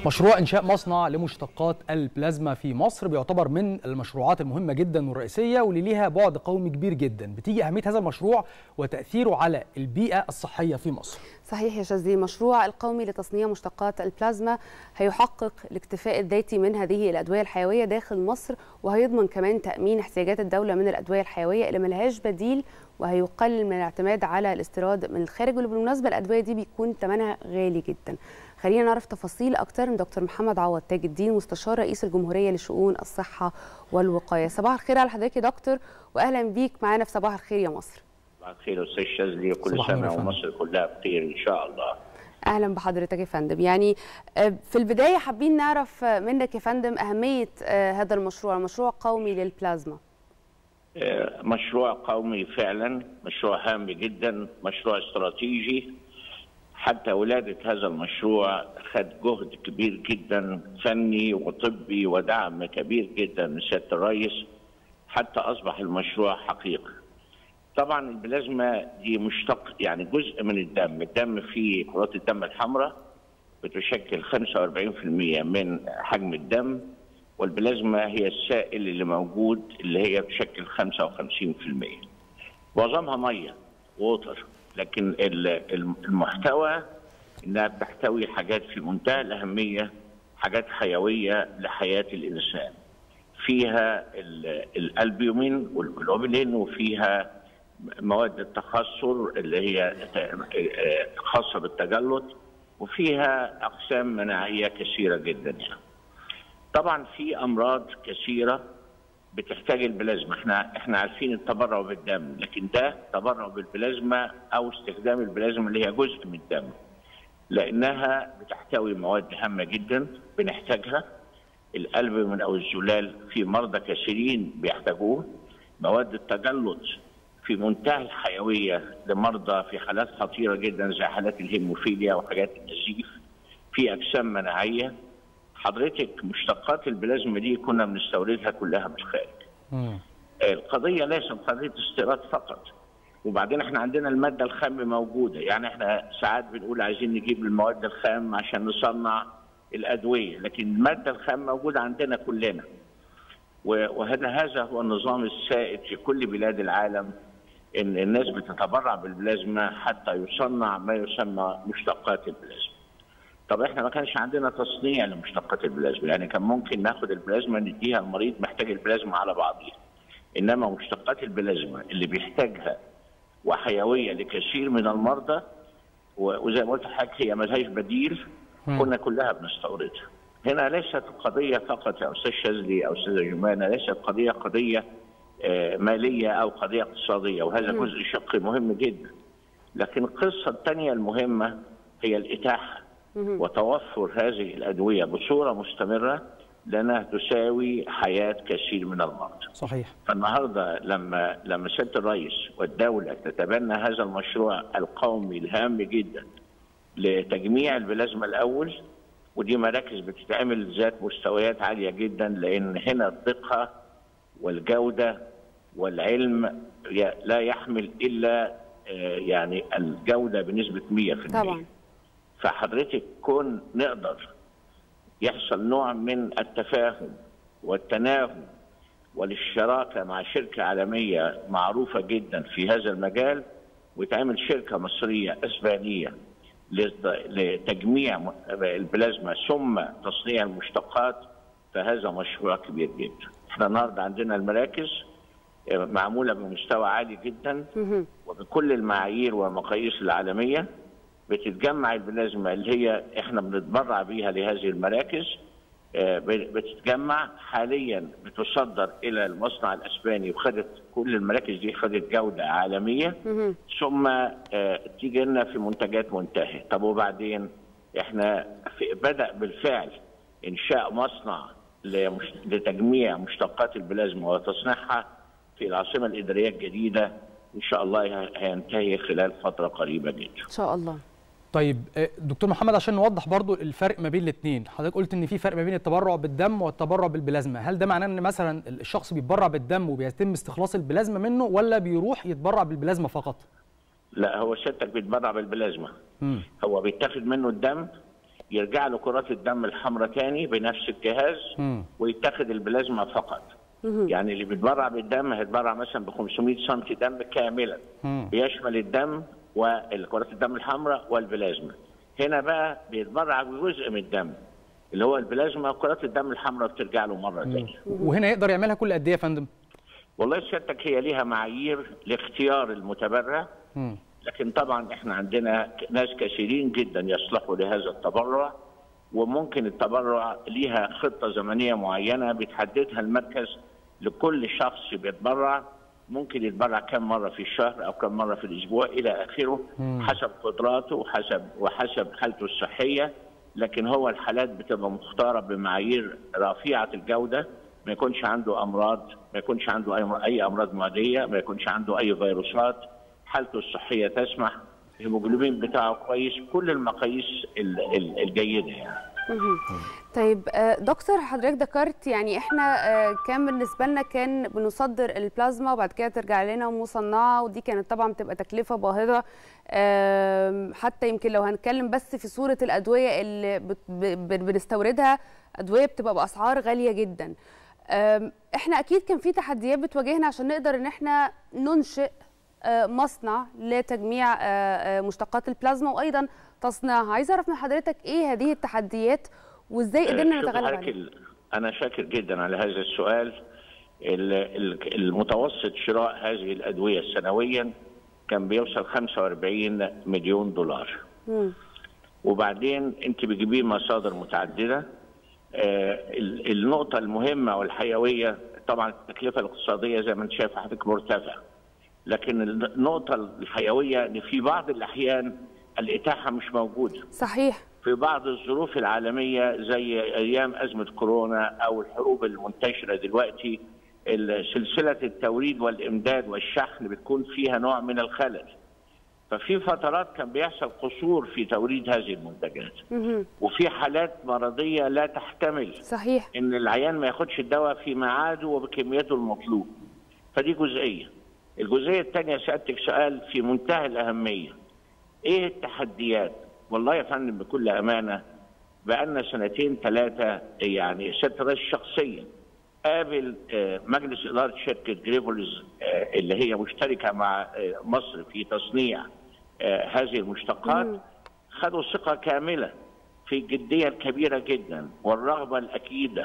مشروع إنشاء مصنع لمشتقات البلازما في مصر بيعتبر من المشروعات المهمة جدا والرئيسية واللي ليها بعد قومي كبير جدا بتيجي أهمية هذا المشروع وتأثيره على البيئة الصحية في مصر صحيح يا شاذلي المشروع القومي لتصنيع مشتقات البلازما هيحقق الاكتفاء الذاتي من هذه الأدوية الحيوية داخل مصر وهيضمن كمان تأمين احتياجات الدولة من الأدوية الحيوية اللي ملهاش بديل وهيقلل من الاعتماد على الاستيراد من الخارج واللي بالمناسبة الأدوية دي بيكون ثمنها غالي جدا خلينا نعرف تفاصيل أكتر من دكتور محمد عوض تاج الدين مستشار رئيس الجمهورية لشؤون الصحة والوقاية صباح الخير على حضرتك يا دكتور وأهلا بيك معانا في صباح الخير يا مصر صباح الخير استاذ شاذلي وكل صباح سنه النور يا فندم. ومصر كلها بخير ان شاء الله اهلا بحضرتك يا فندم يعني آه، في البدايه حابين نعرف آه، منك يا فندم اهميه آه، هذا المشروع مشروع قومي للبلازما آه، مشروع قومي فعلا مشروع هام جدا مشروع استراتيجي حتى ولادة هذا المشروع خد جهد كبير جدا فني وطبي ودعم كبير جدا من سيادة الرئيس حتى أصبح المشروع حقيقة طبعا البلازما دي مشتق يعني جزء من الدم الدم فيه كرات الدم الحمراء بتشكل 45% من حجم الدم والبلازما هي السائل اللي موجود اللي هي بتشكل 55% معظمها ميه ووتر لكن ال- الم- المحتوى انها بتحتوي حاجات في منتهى الاهميه حاجات حيويه لحياه الانسان فيها ال- الالبيومين والجلوبولين وفيها مواد التخثر اللي هي ت- خاصه بالتجلط وفيها اقسام مناعيه كثيره جدا يعني. طبعا في امراض كثيره بتحتاج البلازما احنا احنا عارفين التبرع بالدم لكن ده تبرع بالبلازما او استخدام البلازما اللي هي جزء من الدم لانها بتحتوي مواد هامه جدا بنحتاجها القلب من او الزلال في مرضى كثيرين بيحتاجوه مواد التجلط في منتهى الحيويه لمرضى في حالات خطيره جدا زي حالات الهيموفيليا وحاجات النزيف في اجسام مناعيه حضرتك مشتقات البلازما دي كنا بنستوردها كلها من الخارج مم. القضيه ليست قضيه استيراد فقط وبعدين احنا عندنا الماده الخام موجوده يعني احنا ساعات بنقول عايزين نجيب المواد الخام عشان نصنع الادويه لكن الماده الخام موجوده عندنا كلنا و- وهذا هذا هو النظام السائد في كل بلاد العالم ان الناس بتتبرع بالبلازما حتى يصنع ما يسمى مشتقات البلازما طب احنا ما كانش عندنا تصنيع لمشتقات البلازما يعني كان ممكن ناخد البلازما نديها المريض محتاج البلازما على بعضها انما مشتقات البلازما اللي بيحتاجها وحيويه لكثير من المرضى و- وزي ما قلت لحضرتك هي ملهاش بديل كنا كلها بنستوردها هنا ليست القضيه فقط يا استاذ شاذلي او استاذه جمانه ليست قضيه قضيه آه، ماليه او قضيه اقتصاديه وهذا جزء شق مهم جدا لكن القصه الثانيه المهمه هي الاتاحه وتوفر هذه الادويه بصوره مستمره لانها تساوي حياه كثير من المرضى صحيح فالنهارده لما لما سياده الرئيس والدوله تتبنى هذا المشروع القومي الهام جدا لتجميع البلازما الاول ودي مراكز بتتعمل ذات مستويات عاليه جدا لان هنا الدقه والجوده والعلم ي- لا يحمل الا آه، يعني الجوده بنسبه 100% طبعا فحضرتك كون نقدر يحصل نوع من التفاهم والتناغم والشراكه مع شركه عالميه معروفه جدا في هذا المجال وتعمل شركه مصريه اسبانيه لت- لتجميع م- البلازما ثم تصنيع المشتقات فهذا مشروع كبير جدا. احنا النهارده عندنا المراكز آه، معموله بمستوى عالي جدا مهم. وبكل المعايير والمقاييس العالميه بتتجمع البلازما اللي هي احنا بنتبرع بيها لهذه المراكز آه، بتتجمع حاليا بتصدر الى المصنع الاسباني وخدت كل المراكز دي خدت جوده عالميه مهم. ثم آه، تيجي لنا في منتجات منتهيه طب وبعدين احنا في بدا بالفعل انشاء مصنع لمش- لتجميع مشتقات البلازما وتصنيعها في العاصمه الاداريه الجديده ان شاء الله ه- هينتهي خلال فتره قريبه جدا ان شاء الله طيب آه، دكتور محمد عشان نوضح برضو الفرق ما بين الاثنين حضرتك قلت ان في فرق ما بين التبرع بالدم والتبرع بالبلازما هل ده معناه ان مثلا الشخص بيتبرع بالدم وبيتم استخلاص البلازما منه ولا بيروح يتبرع بالبلازما فقط لا هو سيادتك بيتبرع بالبلازما مم. هو بيتاخد منه الدم يرجع له كرات الدم الحمراء تاني بنفس الجهاز مم. ويتاخد البلازما فقط يعني اللي بيتبرع بالدم هيتبرع مثلا ب 500 سم دم كاملا مم. بيشمل الدم والكرات الدم الحمراء والبلازما هنا بقى بيتبرع بجزء من الدم اللي هو البلازما وكرات الدم الحمراء بترجع له مره ثانيه وهنا يقدر يعملها كل قد ايه يا فندم؟ والله سيادتك هي ليها معايير لاختيار المتبرع مم. لكن طبعا احنا عندنا ناس كثيرين جدا يصلحوا لهذا التبرع وممكن التبرع ليها خطه زمنيه معينه بتحددها المركز لكل شخص بيتبرع ممكن يتبرع كم مره في الشهر او كم مره في الاسبوع الى اخره حسب قدراته وحسب وحسب حالته الصحيه لكن هو الحالات بتبقى مختاره بمعايير رفيعه الجوده ما يكونش عنده امراض ما يكونش عنده اي اي امراض معديه ما يكونش عنده اي فيروسات حالته الصحيه تسمح الهيموجلوبين بتاعه كويس كل المقاييس ال- ال- الجيده يعني طيب آه، دكتور حضرتك ذكرت يعني احنا آه، كان بالنسبه لنا كان بنصدر البلازما وبعد كده ترجع لنا مصنعه ودي كانت طبعا بتبقى تكلفه باهظه آم، حتى يمكن لو هنتكلم بس في صوره الادويه اللي بت- ب- ب- بنستوردها ادويه بتبقى باسعار غاليه جدا آم، احنا اكيد كان في تحديات بتواجهنا عشان نقدر ان احنا ننشئ آه، مصنع لتجميع آه، آه، مشتقات البلازما وايضا تصنيعها عايزه اعرف من حضرتك ايه هذه التحديات وازاي قدرنا شوف نتغلب حضرتك عليها ال- انا شاكر جدا على هذا السؤال ال- ال- المتوسط شراء هذه الادويه سنويا كان بيوصل 45 مليون دولار مم. وبعدين انت بتجيبيه مصادر متعدده آه، ال- النقطه المهمه والحيويه طبعا التكلفه الاقتصاديه زي ما انت شايف حضرتك مرتفعه لكن النقطه الحيويه ان في بعض الاحيان الاتاحه مش موجوده صحيح في بعض الظروف العالمية زي أيام أزمة كورونا أو الحروب المنتشرة دلوقتي ال- سلسلة التوريد والإمداد والشحن بتكون فيها نوع من الخلل ففي فترات كان بيحصل قصور في توريد هذه المنتجات مهم. وفي حالات مرضية لا تحتمل صحيح ان العيان ما ياخدش الدواء في ميعاده وبكميته المطلوب فدي جزئيه الجزئيه الثانيه سالتك سؤال في منتهى الاهميه ايه التحديات والله يا فندم بكل امانه بقالنا سنتين ثلاثه يعني ست رئيس شخصيا قابل آه، مجلس اداره شركه جريفولز آه، اللي هي مشتركه مع آه، مصر في تصنيع آه، هذه المشتقات خدوا ثقه كامله في الجديه الكبيره جدا والرغبه الاكيده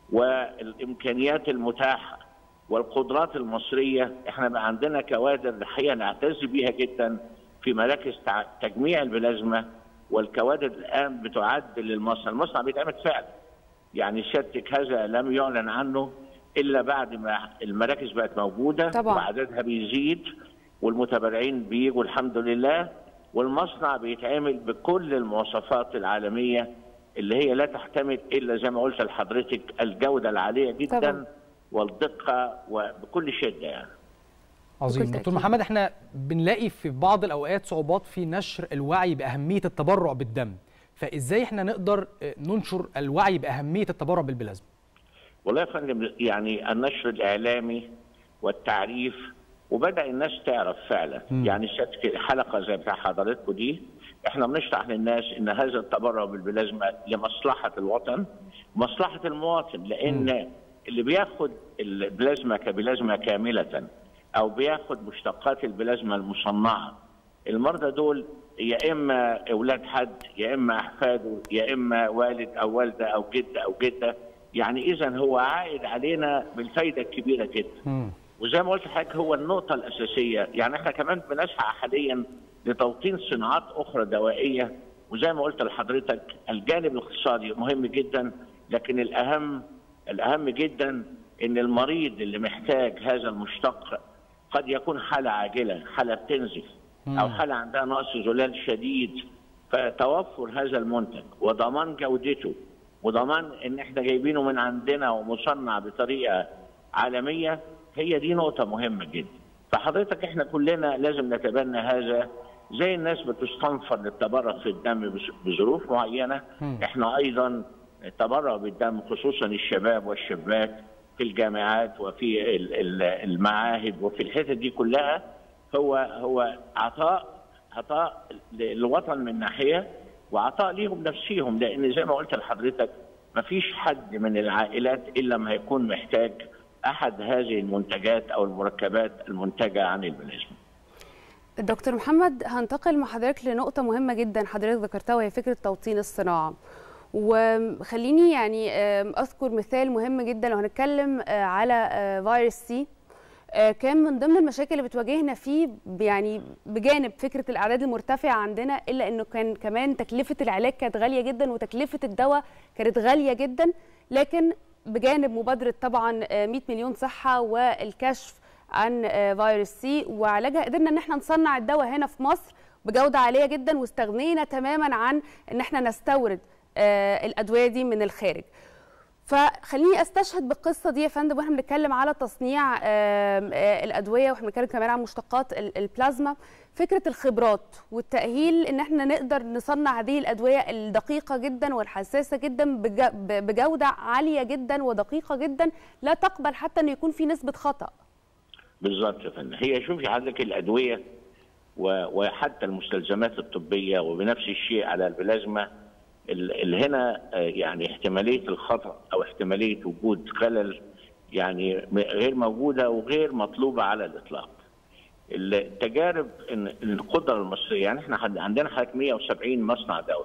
والامكانيات المتاحه والقدرات المصريه احنا بقى عندنا كوادر الحقيقه نعتز بيها جدا في مراكز تع- تجميع البلازما والكوادر الان بتعد للمصنع، المصنع بيتعمل فعلا. يعني سيادتك هذا لم يعلن عنه الا بعد ما المراكز بقت موجوده طبعاً. وعددها بيزيد والمتبرعين بيجوا الحمد لله والمصنع بيتعمل بكل المواصفات العالميه اللي هي لا تحتمل الا زي ما قلت لحضرتك الجوده العاليه جدا طبعاً. والدقه وبكل شده يعني. عظيم بكل دكتور تأكيد. محمد احنا بنلاقي في بعض الاوقات صعوبات في نشر الوعي باهميه التبرع بالدم فازاي احنا نقدر آه، ننشر الوعي باهميه التبرع بالبلازما والله يا فندم يعني النشر الاعلامي والتعريف وبدا الناس تعرف فعلا مم. يعني سيادتك حلقه زي بتاع حضراتكم دي احنا بنشرح للناس ان هذا التبرع بالبلازما لمصلحه الوطن مصلحه المواطن لان اللي بياخد البلازما كبلازما كامله او بياخد مشتقات البلازما المصنعه المرضى دول يا اما اولاد حد يا اما احفاده يا اما والد او والده او جد او جده يعني اذا هو عائد علينا بالفايده الكبيره جدا مم. وزي ما قلت لحضرتك هو النقطة الأساسية يعني احنا كمان بنسعى حاليا لتوطين صناعات أخرى دوائية وزي ما قلت لحضرتك الجانب الاقتصادي مهم جدا لكن الأهم الأهم جدا إن المريض اللي محتاج هذا المشتق قد يكون حالة عاجلة حالة بتنزف أو مم. حالة عندها نقص زلال شديد فتوفر هذا المنتج وضمان جودته وضمان ان احنا جايبينه من عندنا ومصنع بطريقه عالميه هي دي نقطه مهمه جدا فحضرتك احنا كلنا لازم نتبنى هذا زي الناس بتستنفر للتبرع في الدم بس- بظروف معينه مم. احنا ايضا التبرع بالدم خصوصا الشباب والشابات في الجامعات وفي ال- ال- المعاهد وفي الحتت دي كلها هو هو عطاء عطاء للوطن من ناحيه وعطاء ليهم نفسيهم لان زي ما قلت لحضرتك ما فيش حد من العائلات الا ما هيكون محتاج احد هذه المنتجات او المركبات المنتجه عن البلازما. دكتور محمد هنتقل مع حضرتك لنقطة مهمة جدا حضرتك ذكرتها وهي فكرة توطين الصناعة. وخليني يعني اذكر مثال مهم جدا لو هنتكلم على فيروس سي كان من ضمن المشاكل اللي بتواجهنا فيه يعني بجانب فكره الاعداد المرتفعه عندنا الا انه كان كمان تكلفه العلاج كانت غاليه جدا وتكلفه الدواء كانت غاليه جدا لكن بجانب مبادره طبعا 100 مليون صحه والكشف عن فيروس سي وعلاجها قدرنا ان احنا نصنع الدواء هنا في مصر بجوده عاليه جدا واستغنينا تماما عن ان احنا نستورد الادويه دي من الخارج فخليني استشهد بالقصه دي يا فندم واحنا بنتكلم على تصنيع الادويه واحنا بنتكلم كمان عن مشتقات البلازما فكره الخبرات والتاهيل ان احنا نقدر نصنع هذه الادويه الدقيقه جدا والحساسه جدا بجوده عاليه جدا ودقيقه جدا لا تقبل حتى ان يكون في نسبه خطا بالظبط يا فندم هي شوفي حضرتك الادويه وحتى المستلزمات الطبيه وبنفس الشيء على البلازما اللي هنا يعني احتماليه الخطا او احتماليه وجود خلل يعني غير موجوده وغير مطلوبه على الاطلاق. التجارب ان القدره المصريه يعني احنا عندنا حوالي 170 مصنع دواء.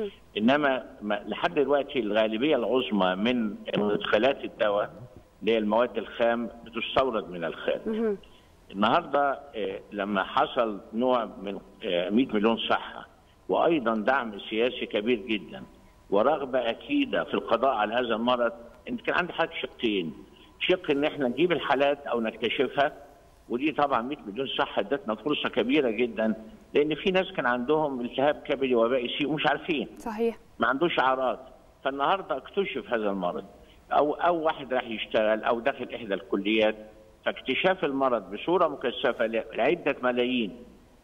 انما لحد دلوقتي الغالبيه العظمى من مدخلات الدواء اللي هي المواد الخام بتستورد من الخارج. النهارده لما حصل نوع من 100 مليون صحه وايضا دعم سياسي كبير جدا ورغبه اكيده في القضاء على هذا المرض انت كان عندي حضرتك شقين شق ان احنا نجيب الحالات او نكتشفها ودي طبعا 100 مليون صحه ادتنا فرصه كبيره جدا لان في ناس كان عندهم التهاب كبدي وبائي سي ومش عارفين صحيح ما عندوش اعراض فالنهارده اكتشف هذا المرض او او واحد راح يشتغل او داخل احدى الكليات فاكتشاف المرض بصوره مكثفه لعده ملايين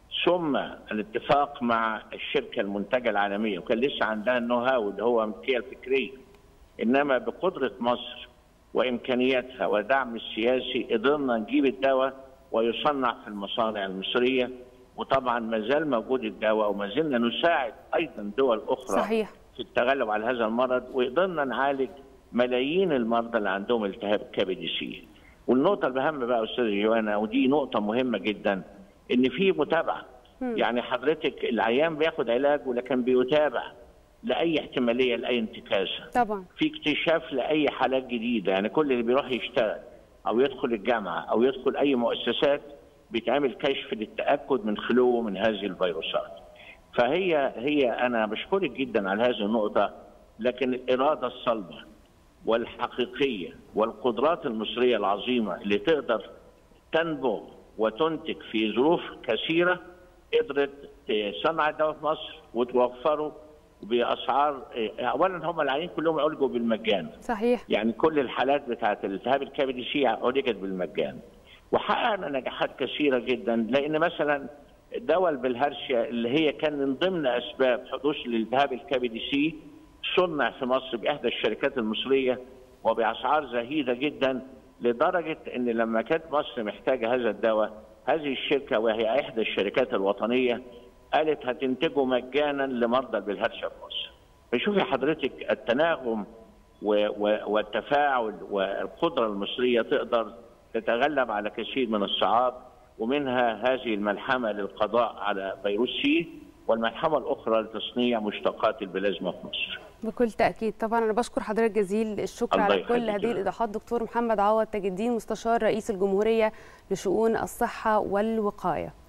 ثم الاتفاق مع الشركه المنتجه العالميه وكان لسه عندها النو هاو اللي هو الملكيه الفكريه انما بقدره مصر وامكانياتها ودعم السياسي قدرنا نجيب الدواء ويصنع في المصانع المصريه وطبعا ما زال موجود الدواء وما زلنا نساعد ايضا دول اخرى صحيح. في التغلب على هذا المرض وقدرنا نعالج ملايين المرضى اللي عندهم التهاب كبدي سي والنقطه الاهم بقى استاذ جوانا ودي نقطه مهمه جدا ان في متابعه م. يعني حضرتك العيان بياخد علاج ولكن بيتابع لاي احتماليه لاي انتكاسه طبعا في اكتشاف لاي حالات جديده يعني كل اللي بيروح يشتغل او يدخل الجامعه او يدخل اي مؤسسات بيتعمل كشف للتاكد من خلوه من هذه الفيروسات فهي هي انا بشكرك جدا على هذه النقطه لكن الاراده الصلبه والحقيقيه والقدرات المصريه العظيمه اللي تقدر تنبغ وتنتج في ظروف كثيره قدرت تصنع الدواء في مصر وتوفره باسعار اولا هم العيانين كلهم عالجوا بالمجان صحيح يعني كل الحالات بتاعت الالتهاب الكبدي سي عالجت بالمجان وحققنا نجاحات كثيره جدا لان مثلا دواء البلهارسيا اللي هي كان من ضمن اسباب حدوث الالتهاب الكبدي سي صنع في مصر باحدى الشركات المصريه وباسعار زهيده جدا لدرجه ان لما كانت مصر محتاجه هذا الدواء هذه الشركه وهي احدى الشركات الوطنيه قالت هتنتجه مجانا لمرضى البلهارسيا في مصر. فشوفي حضرتك التناغم والتفاعل والقدره المصريه تقدر تتغلب على كثير من الصعاب ومنها هذه الملحمه للقضاء على فيروس سي والملحمه الاخرى لتصنيع مشتقات البلازما في مصر. بكل تاكيد طبعا انا بشكر حضرتك جزيل الشكر على كل هذه الايضاحات دكتور محمد عوض تاج الدين مستشار رئيس الجمهوريه لشؤون الصحه والوقايه